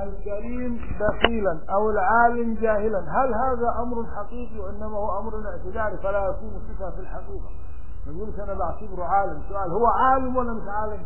الكريم بخيلا أو العالم جاهلا هل هذا أمر حقيقي وإنما هو أمر اعتباري فلا يكون صفة في الحقيقة يقول لك أنا بعتبره عالم سؤال هو عالم ولا مش عالم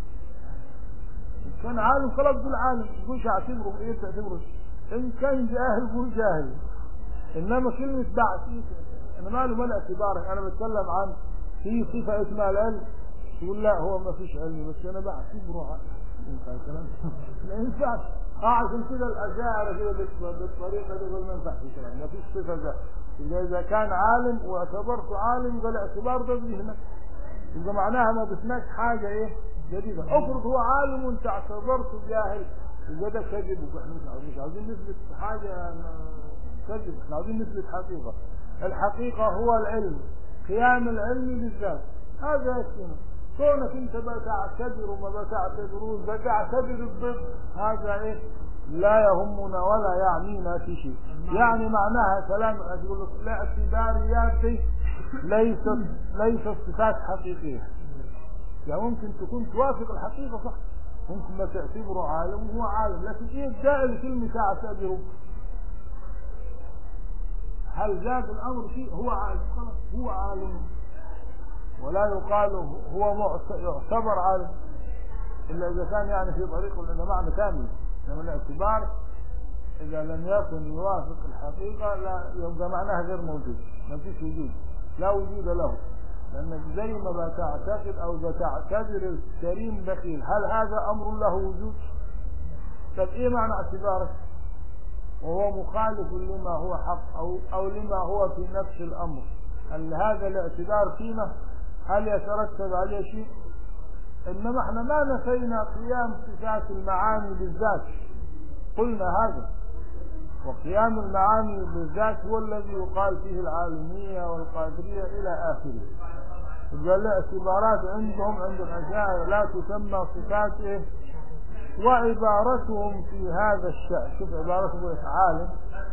إن كان عالم خلاص تقول عالم تقولش اعتبره ايه تعتبره ان كان جاهل قول جاهل انما كلمة بعثيك انا ماله مال اعتبارك انا بتكلم عن في صفة اسمها العلم تقول لا هو ما فيش علم بس انا بعتبره عالم ينفع الكلام ما ينفعش اه عشان كده الاشاعرة كده بال- بالطريقة دي يقول ما ينفعش الكلام ما فيش صفة ده إذا إذا كان عالم واعتبرته عالم يبقى الاعتبار ده بيهمك يبقى معناها ما ضفناش حاجة ايه جديدة افرض هو عالم وانت اعتبرته جاهل يبقى ده كذب واحنا مش عاوزين- مش عاوزين نثبت حاجة ما- كذب احنا عاوزين نثبت حقيقة الحقيقة هو العلم قيام العلم بالذات هذا يكفينا كونك انت بقى تعتبر وما بقى تعتبروش بقى تعتبر الضد هذا ايه لا يهمنا ولا يعنينا في شيء يعني معناها كلام يقول لك الاعتباريات دي ليست ليست صفات حقيقيه يعني ممكن تكون توافق الحقيقه صح ممكن ما تعتبره عالم وهو عالم لكن ايه الداعي لكلمه تعتبره هل زاد الامر فيه هو عالم خلاص هو عالم ولا يقال هو معت- يعتبر عالم الا اذا كان يعني في طريقه لان معنى كامل انما الاعتبار اذا لم يكن يوافق الحقيقه لا يبقى معناها غير موجود ما فيش وجود لا وجود له لانك زي ما بتعتقد او بتعتبر الكريم بخيل هل هذا امر له وجود طب ايه معنى اعتبارك وهو مخالف لما هو حق او او لما هو في نفس الامر هل هذا الاعتبار فينا هل يترتب عليه شيء انما احنا ما نفينا قيام صفات المعاني بالذات قلنا هذا وقيام المعاني بالذات هو الذي يقال فيه العالمية والقادرية إلى آخره يبقى الاعتبارات عندهم عند الأشاعرة لا تسمى صفات إيه وعبارتهم في هذا الشأن شوف عبارتهم إيه عالم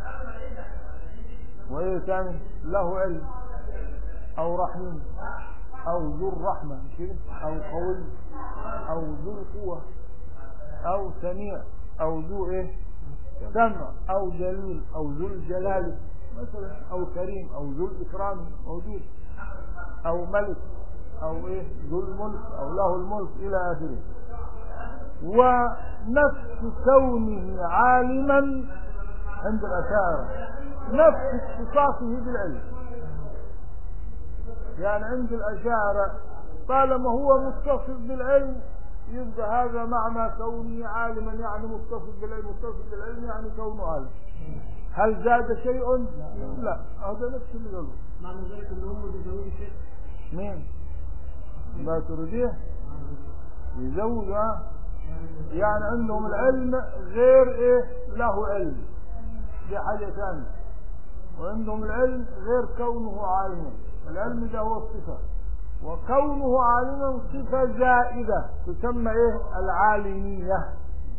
وإيه ثاني له علم أو رحيم أو ذو الرحمة كده أو قوي أو ذو القوة أو سميع أو ذو إيه سمع أو جليل أو ذو الجلال مثلا أو كريم أو ذو الإكرام موجود أو ملك أو إيه ذو الملك أو له الملك إلى آخره ونفس كونه عالما عند الأشاعرة نفس اختصاصه بالعلم يعني عند الأشاعرة طالما هو متصف بالعلم يبقى هذا معنى كونه عالما يعني متصف بالعلم متصف بالعلم يعني كونه عالم هل زاد شيء؟ لا هذا نفس اللي قالوا معنى ذلك ان هم بيزودوا الشيء مين؟ ما تريديه؟ يزود ها؟ يعني عندهم العلم غير ايه له علم دي حاجة ثانية وعندهم العلم غير كونه عالما العلم ده هو الصفة وكونه عالما صفة زائدة تسمى ايه العالمية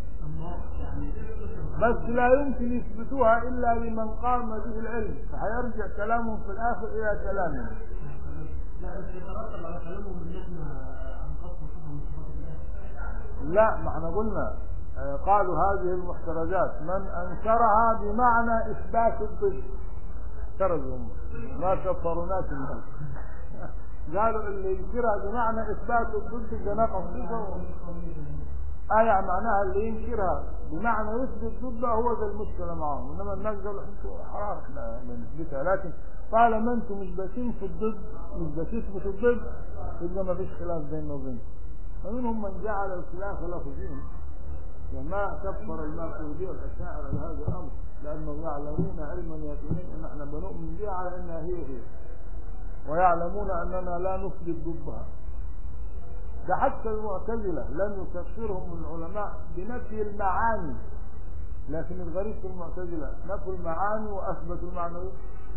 بس لا يمكن يثبتوها الا لمن قام به العلم فهيرجع كلامهم في الاخر الى كلامنا لا بس يترتب على كلامهم ان احنا انقصنا صفه من صفات الله لا ما احنا قلنا آه، قالوا هذه المحترزات من انكرها بمعنى اثبات الضد احترزوا هم ما كفروا ناس الناس قالوا اللي ينكرها بمعنى اثبات الضد ده نقص صفه آية معناها اللي ينكرها بمعنى يثبت ضده هو ذا المشكلة معهم إنما الناس قالوا أنتوا حرام إحنا بنثبتها لكن طالما أنتم مش باسين في الضد مش بتثبتوا الضد يبقى ما فيش خلاف بيننا وبينكم فمنهم من جعل الخلاف له فيهم وما كفر الماتريدية والأشاعرة بهذا الأمر لأنهم يعلمون علما يقينا أن احنا بنؤمن بها على أنها هي هي ويعلمون أننا لا نثبت ضدها ده حتى المعتزلة لم يكفرهم العلماء بنفي المعاني لكن الغريب في المعتزلة نفوا المعاني وأثبتوا المعنوي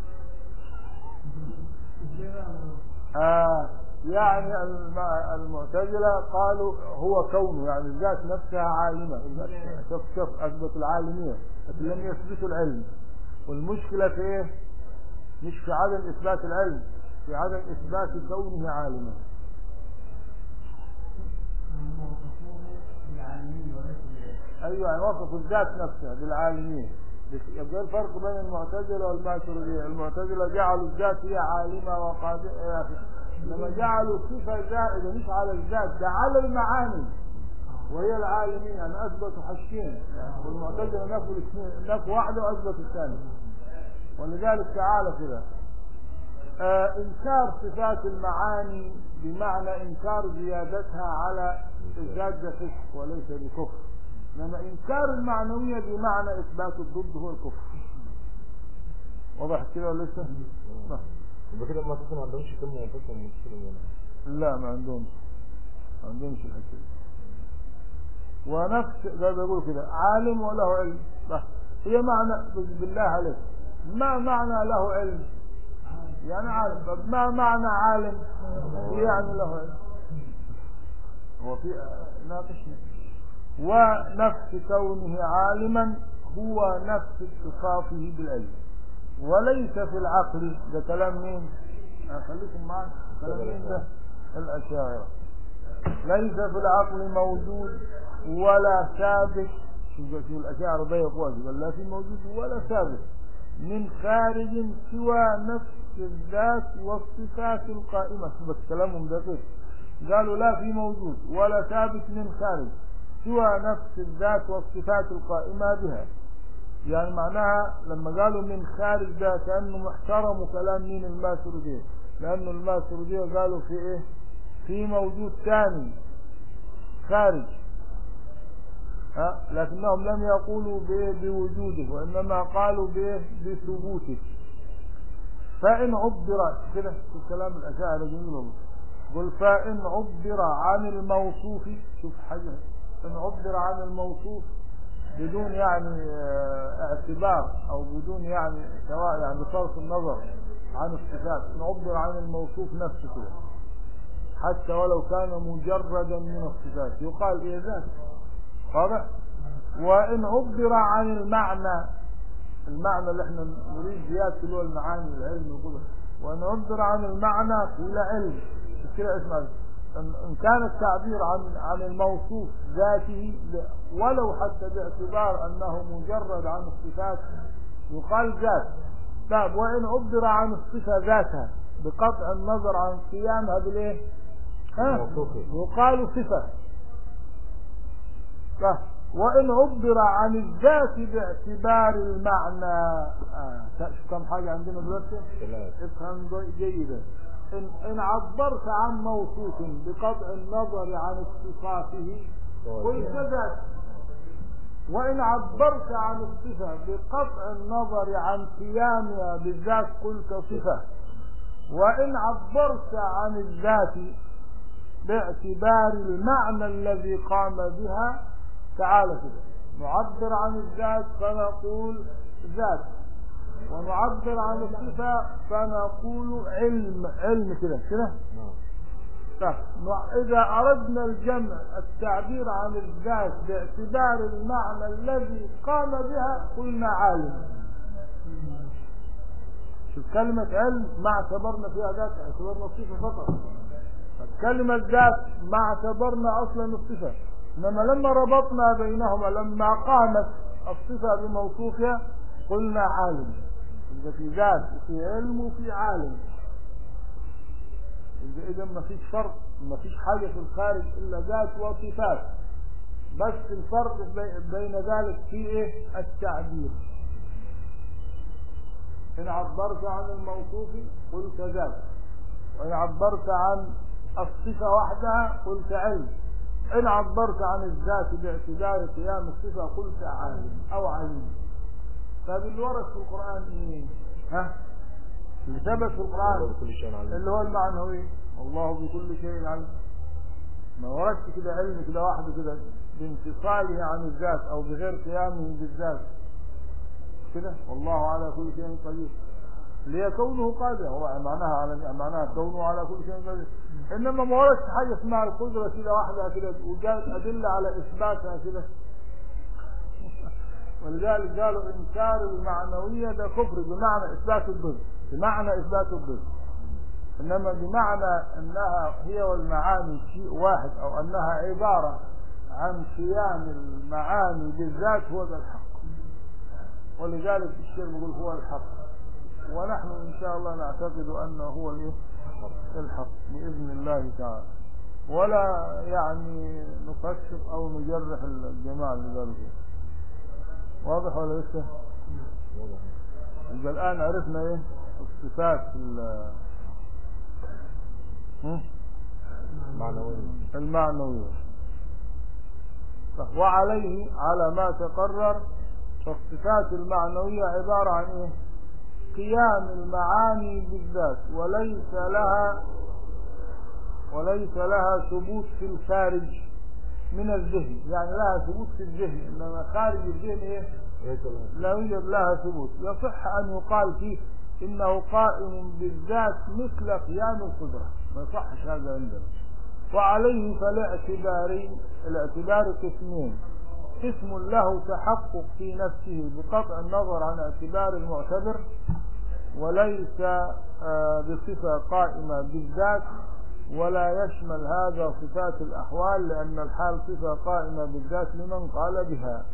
آه يعني الم- المعتزلة قالوا هو كونه يعني الذات نفسها عالمة شوف شوف أثبتوا العالمية لكن لم يثبتوا العلم والمشكلة في إيه؟ مش في عدم إثبات العلم في عدم إثبات كونه عالما هم وصفوه بالعالمين وليس بالعلم ايوه يعني وصفوا الذات نفسها بالعالمين يبقى الفرق بين المعتزله والماتريديه المعتزله جعلوا الذات هي عالمه وقادره يا اخي لما جعلوا صفه زائده مش على الذات ده على المعاني وهي العالمين يعني اثبتوا حشين والمعتزله نفوا الاثنين نفوا واحده واثبتوا الثانيه ولذلك تعالى كده آه انكار صفات المعاني بمعنى انكار زيادتها على الذات ده فسق وليس بكفر انما انكار المعنويه بمعنى اثبات الضد هو الكفر واضح كده ولا لسه؟ نعم. يبقى كده ما ما عندهمش كلمه منفصله من المشكله لا ما عندهمش ما عندهمش الحته دي ونفس زي ما بيقولوا كده عالم وله علم بس هي معنى بالله عليك ما معنى له علم يعني عالم طب ما معنى عالم يعني له علم هو في ناقشنا ونفس كونه عالما هو نفس اتصافه بالعلم وليس في العقل ده كلام مين آه، خليكم معنا كلام مين ده الأشاعرة ليس في العقل موجود ولا ثابت شوف شوف الأشاعرة ضيق واجب لا في موجود ولا ثابت من خارج سوى نفس الذات والصفات القائمة شوف كلامهم دقيق قالوا لا في موجود ولا ثابت من خارج سوى نفس الذات والصفات القائمة بها يعني معناها لما قالوا من خارج ده كأنه احترموا كلام مين الماتريدية لأنه الماتريدية قالوا في ايه في موجود ثاني خارج ها لكنهم لم يقولوا ب- بوجوده وإنما قالوا ب- بثبوته فإن عبر كده في كلام الأشاعرة جميل والله قل فإن عبر عن الموصوف شوف حاجة إن عبر عن الموصوف بدون يعني آه، اعتبار أو بدون يعني سواء يعني بصرف النظر عن الصفات إن عبر عن الموصوف نفسه كده حتى ولو كان مجردا من الصفات يقال إيه ذات واضح وإن عبر عن المعنى المعنى اللي احنا نريد زيادة اللي هو المعاني العلم وكده وإن عبر عن المعنى قيل علم كده اسمع إن إن كان التعبير عن عن الموصوف ذاته ل- ولو حتى باعتبار أنه مجرد عن الصفات يقال ذات طيب وإن عبر عن الصفة ذاتها بقطع النظر عن قيامها بالإيه؟ ها؟ موصوفة. يقال صفة صح وإن عبر عن الذات باعتبار المعنى آه. شوف كم حاجة عندنا دلوقتي ثلاث افهم جي- جيدا إن, إن عبرت عن موصوف بقطع النظر عن اتصافه قلت ذات وإن عبرت عن الصفة بقطع النظر عن قيامها بالذات قلت صفة وإن عبرت عن الذات باعتبار المعنى الذي قام بها تعال كده نعبر عن الذات فنقول ذات ونعبر عن الصفة فنقول علم علم كده كده نعم طيب نوع- إذا أردنا الجمع التعبير عن الذات باعتبار المعنى الذي قام بها قلنا عالم شوف كلمة علم ما اعتبرنا فيها ذات اعتبرنا الصفة فقط طب كلمة ذات ما اعتبرنا أصلا الصفة إنما لما ربطنا بينهما لما قامت الصفة بموصوفها قلنا عالم إذا في ذات وفي علم وفي عالم إذا إذا ما فيش فرق ما فيش حاجة في الخارج إلا ذات وصفات بس الفرق بي- بين ذلك في إيه التعبير إن عبرت عن الموصوف قلت ذات وإن عبرت عن الصفة وحدها قلت علم إن عبرت عن الذات باعتبار قيام الصفة قلت عالم أو عليم طيب اللي ورد في القرآن إيه؟ ها؟ اللي ثبت في القرآن بكل شيء عليم اللي هو المعنوي الله بكل شيء عليم ما وردش كده علم كده واحد كده بانفصاله عن الذات او بغير قيامه بالذات كده والله على كل شيء قدير اللي هي كونه قادر هو معناها على معناها كونه على كل شيء قدير انما ما وردش حاجه اسمها القدره كده واحده كده وجاءت ادله على اثباتها كده ولذلك قالوا انكار المعنويه ده كفر بمعنى اثبات الضد بمعنى اثبات الضد انما بمعنى انها هي والمعاني شيء واحد او انها عباره عن قيام المعاني بالذات هو ذا الحق ولذلك الشيخ يقول هو الحق ونحن إن شاء الله نعتقد أنه هو الإيه؟ الحق بإذن الله تعالى ولا يعني نفسر أو نجرح الجماعة اللي قالوا كده واضح ولا لسه؟ واضح يبقى الآن عرفنا إيه؟ الصفات ال- هم؟ معنوية المعنوية طيب، وعليه على ما تقرر فالصفات المعنوية عبارة عن ايه قيام المعاني بالذات وليس لها وليس لها ثبوت في الخارج من الذهن يعني لها ثبوت في الذهن انما خارج الذهن ايه ليس لها لا يوجد لها ثبوت يصح أن يقال فيه إنه قائم بالذات مثل قيام القدرة ما يصحش هذا عندنا وعليه فالاعتبار الاعتبار قسمين قسم له تحقق في نفسه بقطع النظر عن اعتبار المعتبر وليس آه، بصفة قائمة بالذات ولا يشمل هذا صفات الأحوال لأن الحال صفة قائمة بالذات لمن قال بها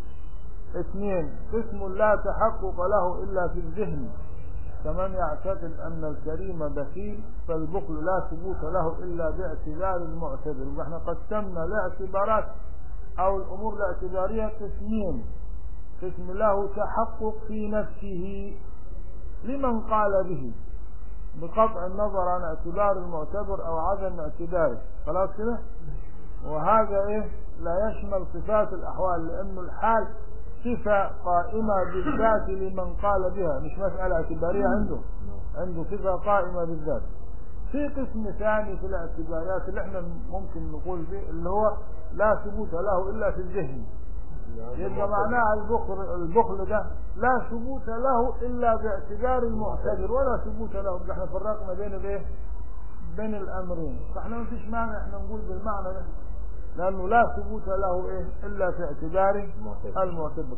اثنين قسم لا تحقق له إلا في الذهن كمن يعتقد أن الكريم بخيل فالبخل لا ثبوت له إلا باعتبار المعتبر ونحن قسمنا الاعتبارات أو الأمور الاعتبارية قسمين قسم له تحقق في نفسه لمن قال به بقطع النظر عن اعتبار المعتبر أو عدم اعتباره خلاص كده وهذا إيه لا يشمل صفات الأحوال لأن الحال صفة قائمة بالذات لمن قال بها مش مسألة اعتبارية عنده عنده صفة قائمة بالذات في قسم ثاني في الاعتبارات اللي احنا ممكن نقول به اللي هو لا ثبوت له إلا في الذهن يبقى معناها البخل البخل ده لا ثبوت له إلا باعتبار المعتبر ولا ثبوت له يبقى احنا فرقنا بين الايه بين الأمرين فاحنا ما فيش مانع احنا نقول بالمعنى ده لأنه لا ثبوت له إيه إلا في اعتبار المعتبر. المعتبر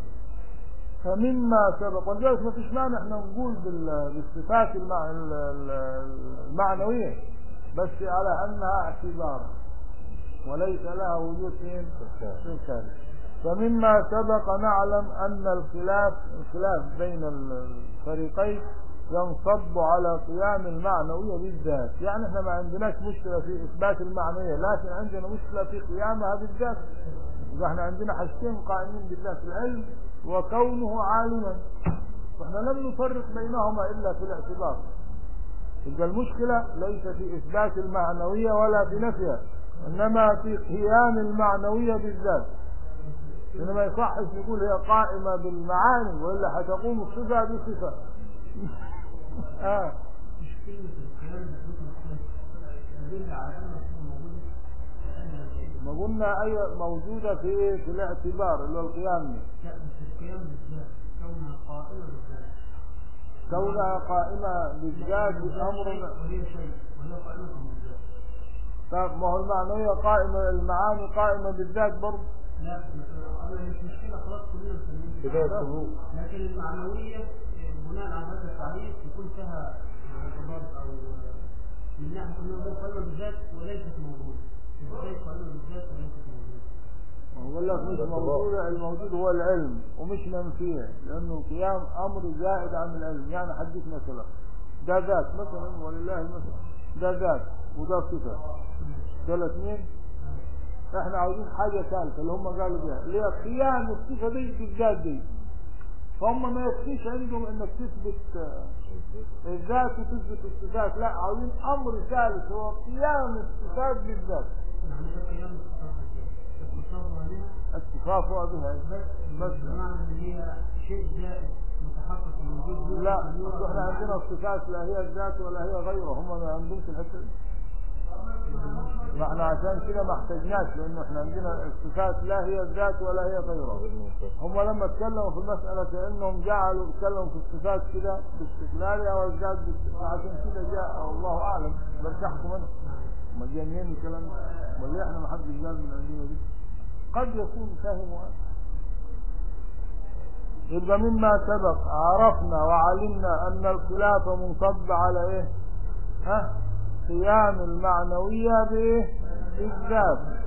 فمما سبق ولذلك ما فيش مانع احنا نقول بال- بالصفات المع- ال- ال- المعنوية بس على أنها اعتبار وليس لها وجود فين في الخارج فمما سبق نعلم أن الخلاف الخلاف بين الفريقين ينصب على قيام المعنوية بالذات يعني احنا ما عندناش مشكلة في إثبات المعنوية لكن عندنا مشكلة في قيامها بالذات يبقى احنا عندنا حاجتين قائمين بالذات العلم وكونه عالما واحنا لم نفرق بينهما إلا في الاعتبار يبقى المشكلة ليس في إثبات المعنوية ولا في نفيها إنما في قيام المعنوية بالذات إنما يصحش نقول هي قائمة بالمعاني وإلا حتقوم الصفة بصفة آه. مش كلمة القيام بحكم الصفة تدل على أن الصفة موجودة لأن ما قلنا أيوة موجودة في في الاعتبار اللي هو القيام به. لا مش القيام بالذات كونها قائمة بالذات كونها قائمة بالذات أمر وهي شيء وهي قائمة بالذات طب ما هو المعنوية قائمة المعاني قائمة بالذات برضه لا أنا مش مشكلة خلاص كلنا مسلمين كده السلوك لكن المعنوية بناء على هذا التعريف يكون فيها ارتباط أو من ناحية أنه هو قائمة بالذات وليست موجودة ازاي قائمة بالذات وليست موجودة بقول لك مش موجودة الموجود هو العلم ومش منفيه لأنه القيام أمر زائد عن العلم يعني حديث مثلا ده ذات مثلا ولله المثل ده ذات وده صفة دول اثنين احنا عاوزين حاجة ثالثة اللي هم قالوا بها اللي هي قيام الصفة دي بالذات دي فهم ما يكفيش عندهم انك تثبت آه، الذات وتثبت الصفات لا عاوزين امر ثالث هو قيام الصفات بالذات يعني ايه قيام الصفات بالذات اتصافها بها اتصافها بها بس بس بمعنى ان هي شيء زائد متحقق من وجود لا أصل احنا عندنا الصفات لا هي الذات ولا هي غيره هم ما عندهمش الحته دي ما احنا عشان كده ما احتاجناش لانه احنا عندنا الصفات لا هي الذات ولا هي غيره هم لما اتكلموا في المسألة انهم جعلوا اتكلموا في الصفات كده باستقلالها والذات باست- عشان كده جاء الله اعلم برجعكم انا ما جاء منين الكلام ده امال ليه احنا ما حدش جاء من عندنا دي قد يكون فاهم هذا يبقى مما سبق عرفنا وعلمنا ان الخلاف منصب على ايه ها قيام المعنوية بايه بالذات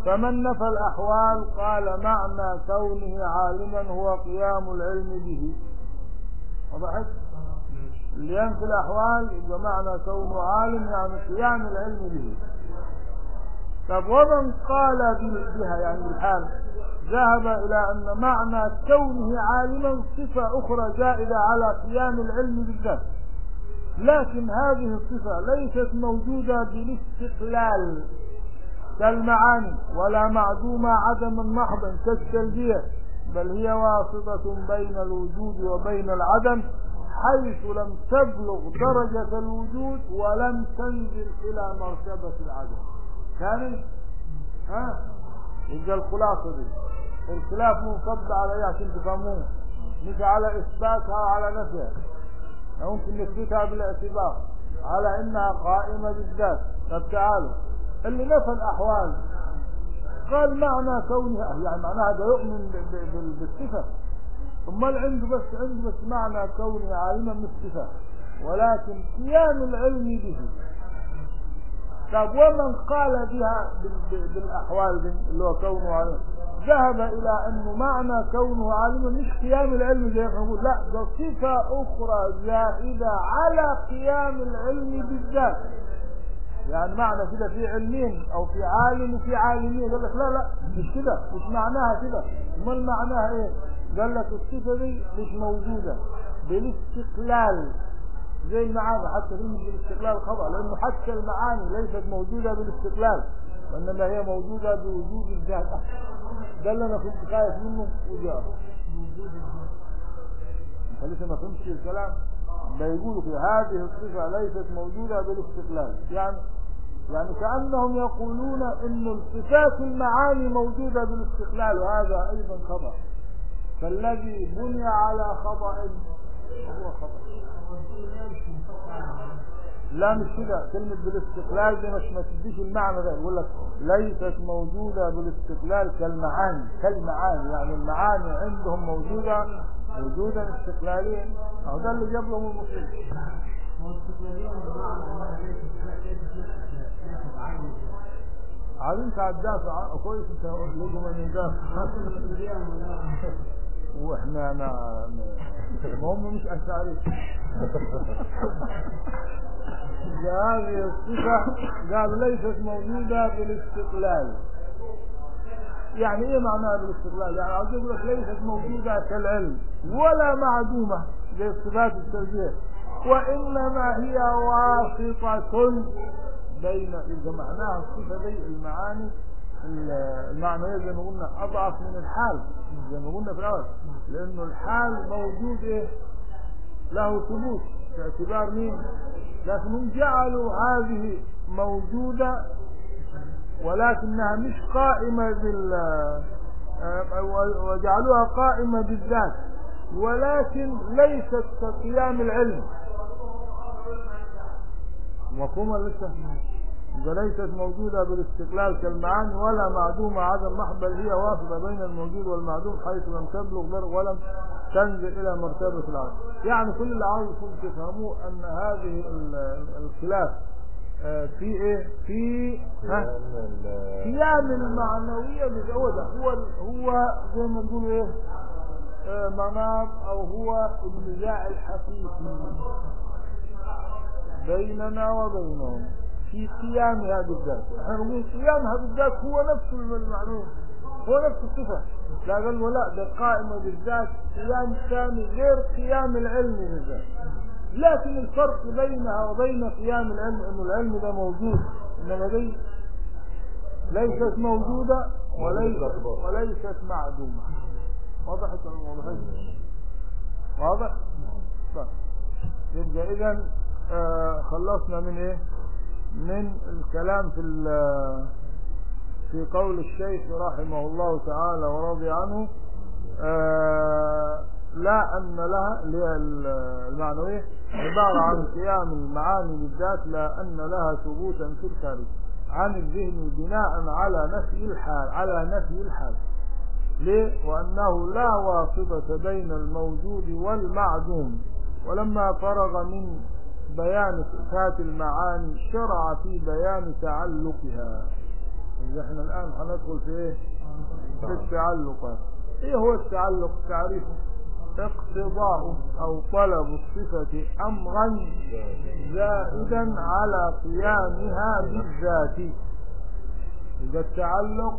فمن نفى الأحوال قال معنى كونه عالما هو قيام العلم به وضحت اللي ينفي الأحوال يبقى معنى كونه عالم يعني قيام العلم به طب ومن قال ب- بها يعني بالحال ذهب إلى أن معنى كونه عالما صفة أخرى زائدة على قيام العلم بالذات لكن هذه الصفة ليست موجودة بالاستقلال كالمعاني ولا معدومة عدما محضا كالسلبية بل هي واسطة بين الوجود وبين العدم حيث لم تبلغ درجة الوجود ولم تنزل إلى مرتبة العدم ثاني ها يبقى الخلاصة دي الخلاف منصب على ايه عشان تفهموه مش على اثباتها وعلى نفيها ممكن نثبتها بالاعتبار على انها قائمة بالذات طب تعالوا اللي نفى الاحوال قال معنى كونها يعني معناها ده يؤمن ب- ب- بال- بالصفة امال عنده بس عنده بس معنى كونه عالما بالصفة ولكن قيام العلم به طب ومن قال بها بال- ب- بالاحوال دي اللي هو كونه عالما ذهب الى انه معنى كونه عالما مش قيام العلم زي ما نقول لا ده صفه اخرى زائده على قيام العلم بالذات يعني معنى كده في علمين او في عالم وفي عالمين قال لك لا لا مش كده مش معناها كده امال معناها ايه قال لك الصفه دي مش موجوده بالاستقلال زي المعاني حتى كلمه بالاستقلال خطا لانه حتى المعاني ليست موجوده بالاستقلال وانما هي موجوده بوجود الذات ده اللي انا كنت خايف منه وجاء انت لسه ما فهمتش الكلام ده يقولوا في هذه الصفه ليست موجوده بالاستقلال يعني يعني كانهم يقولون ان الصفات المعاني موجوده بالاستقلال وهذا ايضا خطا فالذي بني على خطا هو خطا لا مش كده كلمة بالاستقلال دي مش ما تديش المعنى ده يقول لك ليست موجودة بالاستقلال كالمعاني كالمعاني يعني المعاني عندهم موجودة وجودا استقلاليا أو ده اللي جاب لهم المصيبة هو استقلالية بمعنى انها ليست ليست ليست ليست عين عاد انت هتدافع كويس انت لازم ان ندافع واحنا انا ما هم مش اشعري هذه الصفة قال ليست موجودة بالاستقلال يعني ايه معناها بالاستقلال يعني عاوز يقول لك ليست موجودة كالعلم ولا معدومة زي الصفات السلبية وانما هي واسطة بين اذا معناها الصفة دي المعاني المعنى زي ما قلنا اضعف من الحال زي ما قلنا في الاول لانه الحال موجود ايه له ثبوت باعتبار مين لكنهم جعلوا هذه موجودة ولكنها مش قائمة بال وجعلوها قائمة بالذات ولكن ليست كقيام العلم مفهومة لسه وليست موجودة بالاستقلال كالمعاني ولا معدومة عدم محض بل هي واسطة بين الموجود والمعدوم حيث لم تبلغ درجة ولم تنزل إلى مرتبة العدم يعني كل اللي عاوزكم تفهموه أن هذه الخلاف في ايه في ها قيام المعنوية مش هو ده هو هو زي ما نقول ايه مناط او هو النزاع الحقيقي بيننا وبينهم في قيامها بالذات احنا نقول قيامها بالذات هو نفس المعلوم هو نفس الصفة لا قال لا ده قائمة بالذات قيام ثاني غير قيام العلم بالذات لكن الفرق بينها وبين قيام العلم انه العلم ده موجود انما دي ليست موجودة وليست وليست معدومة وضحت ولا ما وضحت واضح طيب يبقى اذا آه خلصنا من ايه من الكلام في في قول الشيخ رحمه الله تعالى ورضي عنه آه لا أن لها اللي هي المعنوية عبارة عن قيام المعاني بالذات لا أن لها ثبوتا في الخارج عن الذهن بناء على نفي الحال على نفي الحال ليه؟ وأنه لا واسطة بين الموجود والمعدوم ولما فرغ من بيان صفات المعاني شرع في بيان تعلقها إذا احنا الآن هندخل في ايه في التعلقات ايه هو التعلق تعريفه اقتضاء او طلب الصفة امرا زائدا على قيامها بالذات إذا التعلق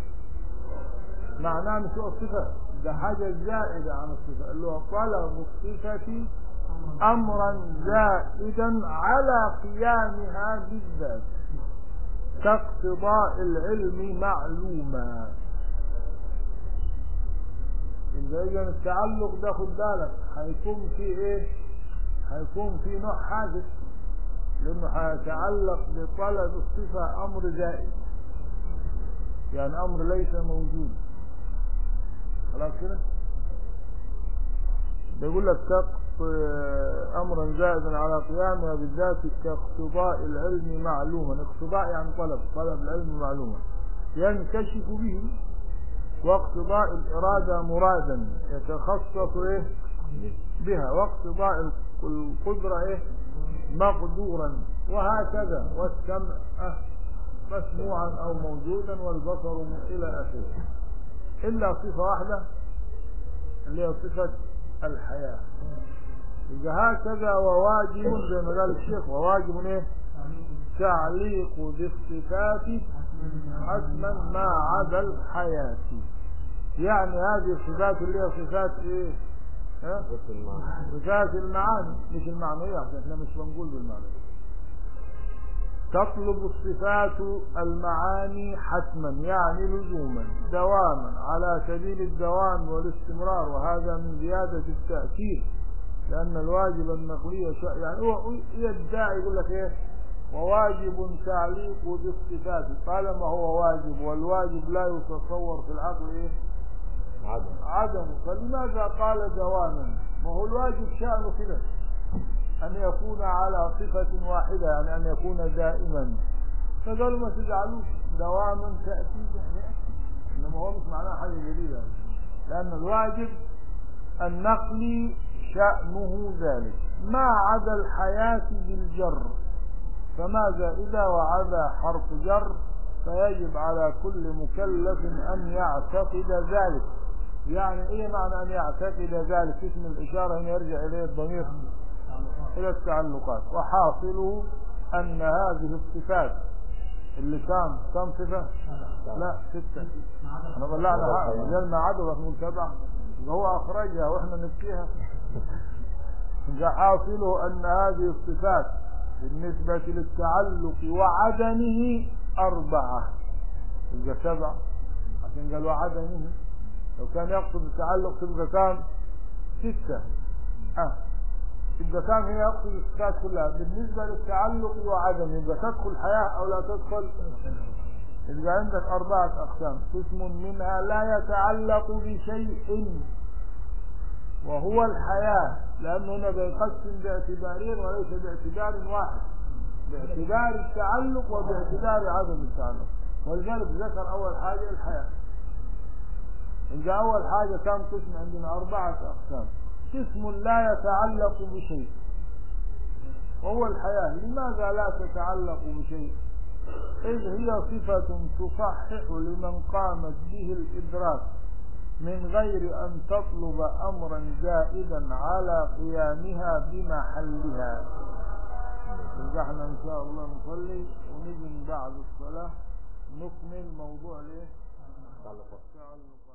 معناه مش هو الصفة ده حاجة زائدة عن الصفة اللي هو طلب الصفة أمرا زائدا على قيامها بالذات كاقتضاء العلم معلوما إذا إذا التعلق ده خد بالك هيكون في إيه؟ هيكون في نوع حادث لأنه هيتعلق بطلب الصفة أمر زائد يعني أمر ليس موجود خلاص كده بيقول لك كق أمرا زائدا على قيامها بالذات كاقتضاء العلم معلوما اقتضاء يعني طلب طلب العلم معلوما ينكشف به واقتضاء الإرادة مرادا يتخصص إيه بها واقتضاء القدرة إيه مقدورا وهكذا والسمع أه مسموعا أو موجودا والبصر إلى آخره إلا صفة واحدة اللي هي صفة الحياة إذا هكذا وواجب زي ما قال الشيخ وواجب إيه تعليق بالصفات حتما ما عدا الحياة يعني هذه الصفات اللي هي صفات ايه ها؟ بس المعنى صفات المعاني مش المعنوية عشان احنا مش بنقول بالمعنى تطلب الصفات المعاني حتما يعني لزوما دواما على سبيل الدوام والاستمرار وهذا من زيادة التأكيد لأن الواجب النقلي شيء يعني هو يدعي يقول لك ايه وواجب تعليق بالصفات طالما هو واجب والواجب لا يتصور في العقل ايه عدم عدم فلماذا قال دواما ما هو الواجب شأنه كده أن يكون على صفة واحدة يعني أن يكون دائما فقالوا ما تجعلوش دواما تأكيدا يأتي إنما هو مش معناه حاجة جديدة لأن الواجب النقلي شأنه ذلك ما عدا الحياة بالجر فماذا إذا وعدا حرف جر فيجب على كل مكلف أن يعتقد ذلك يعني إيه معنى أن يعتقد ذلك اسم الإشارة هنا يرجع إليه الضمير إلى التعلقات وحاصله أن هذه الصفات اللي كان كم صفة لا ستة احنا طلعنا نزلنا عدد نقول سبعة إذا هو أخرجها وإحنا نبكيها إذا حاصله أن هذه الصفات بالنسبة للتعلق وعدمه أربعة يبقى سبعة عشان قال وعدمه لو كان يقصد التعلق تبقى كام ستة أه يبقى كان هي يقصد الصفات كلها بالنسبة للتعلق وعدمه يبقى تدخل حياة أو لا تدخل يبقى عندك أربعة أقسام قسم منها لا يتعلق بشيء وهو الحياة لأنه هنا بيقسم باعتبارين وليس باعتبار واحد باعتبار التعلق وباعتبار عدم التعلق ولذلك ذكر أول حاجة الحياة إذا أول حاجة كان قسم عندنا أربعة أقسام قسم لا يتعلق بشيء وهو الحياة لماذا لا تتعلق بشيء إذ هي صفة تصحح لمن قامت به الإدراك من غير أن تطلب أمرا زائدا على قيامها بمحلها نحن إن شاء الله نصلي ونجي بعد الصلاة نكمل موضوع ليه تعلقات تعلق